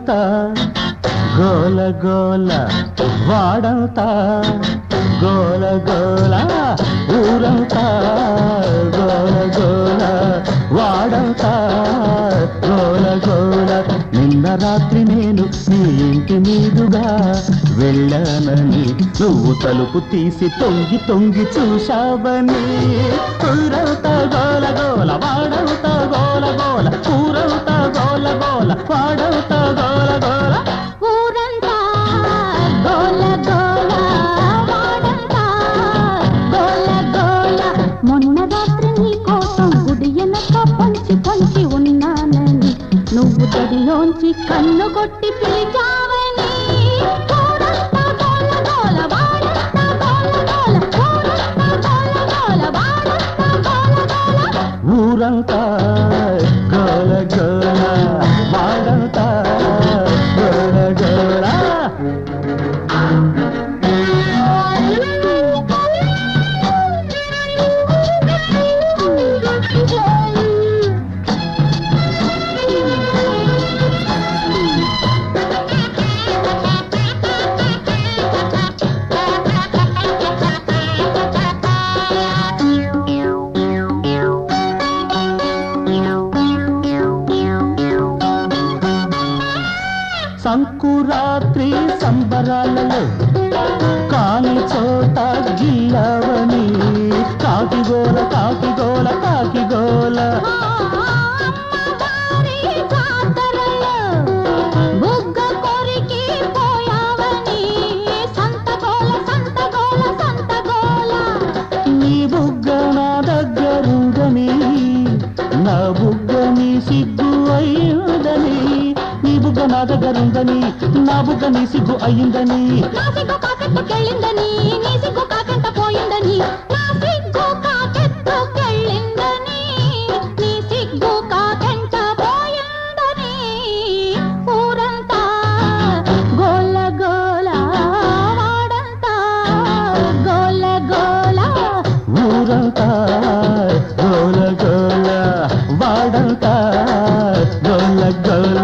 ఊరంతా గోల గోల వాడంతా గోల గోల ఊరంతా గోల గోల వాడంతా గోల గోల నిన్న రాత్రి నేను నీ ఇంటి మీదుగా వెళ్ళానని నువ్వు తలుపు తీసి తొంగి తొంగి చూశావని ఊరంతా గోల గోల వాడంతా గోల గోల ఊరంతా గోల గోల వాడంతా గోల గోల ఊరంతా గోల గోల వాడంతా గోల గోల మొన్న రాత్రి నీ కోసం గుడి వెనక పొంచి పొంచి ఉన్నానని నువ్వు తడిలోంచి కన్ను కొట్టి పిలిచావని ఊరంతా గోల గోల వాడంతా గోల గోల ఊరంతా గోల గోల వాడంతా గోల గోల ఊరంతా గోల గోల వాడంతా గోల గోల సంకురాత్రి సంబరాలలో కాని చోట గిల్లవని కాకిగోల కాకిగోల కాకిగోల అమ్మవారి జాతరలో బుగ్గ కొరికి పోయావని సంతగోల సంతగోల సంతగోల నీ బుగ్గ నా దగ్గరుందని నా బుగ్గ నీ సిగ్గు అయ్యిందని నీ బుగ్గ నా దగ్గరుందని నా బుగ్గ నీ సిగ్గు అయ్యిందని నా సిగ్గు కాకెత్తుకెళ్ళిందని నీ సిగ్గు కాకెంత పోయిందని నా సిగ్గు కాకెత్తుకెళ్ళిందని నీ సిగ్గు కాకెంత పోయిందని ఊరంతా గోల గోల వాడంతా గోల గోల ఊరంతా గోల గోల వాడంతా గోల గోల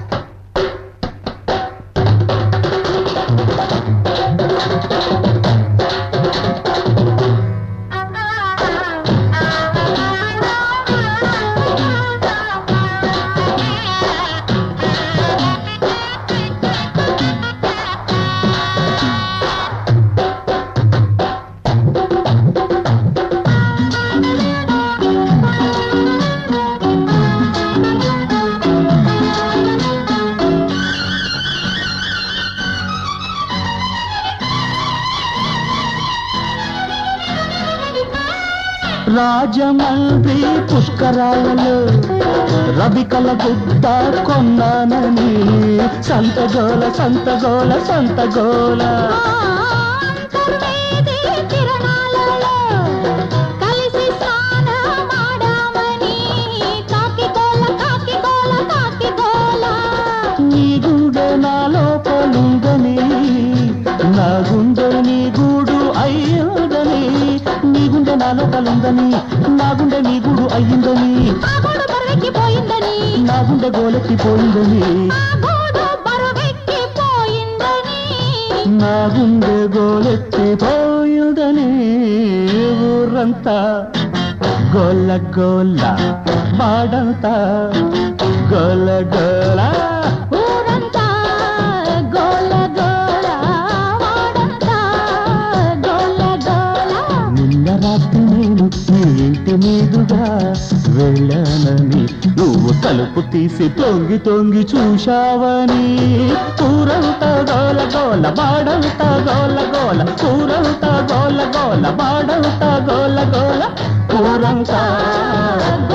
రాజమండ్రి పుష్కరాలలో రవికల గుడ్డ కొన్నానని సంతగోల సంతగోల సంతగోల అంతర్వేది కిరణాలలో కలిసి స్నానమాడామని కాకిగోల కాకిగోల కాకిగోల నీ గుండె నా లోపలుందని నా గుండె నీ గూడు అయ్యిందని నీ గుండె నా లోపలుందని నా గుండె నీ గూడు అయ్యిందని ఆ గోడు బరువెక్కిపోయిందని నా గుండె గోలెత్తిపోయిందని ఆ గోడు బరువెక్కిపోయిందని నా గుండె గోలెత్తిపోయిందని ఊరంతా గోల గోల వాడంతా గోల గోల ఊరంతా గోల గోల వాడంతా గోల గోల నిన్న రాత్రి నేను నీ ఇంటి మీదుగా వెళ్ళానని నువ్వు తలుపు తీసి తొంగి తొంగి చూశావని ఊరంతా గోల గోల వాడంతా గోల గోల ఊరంతా గోల గోల వాడంతా గోల గోల ఊరంతా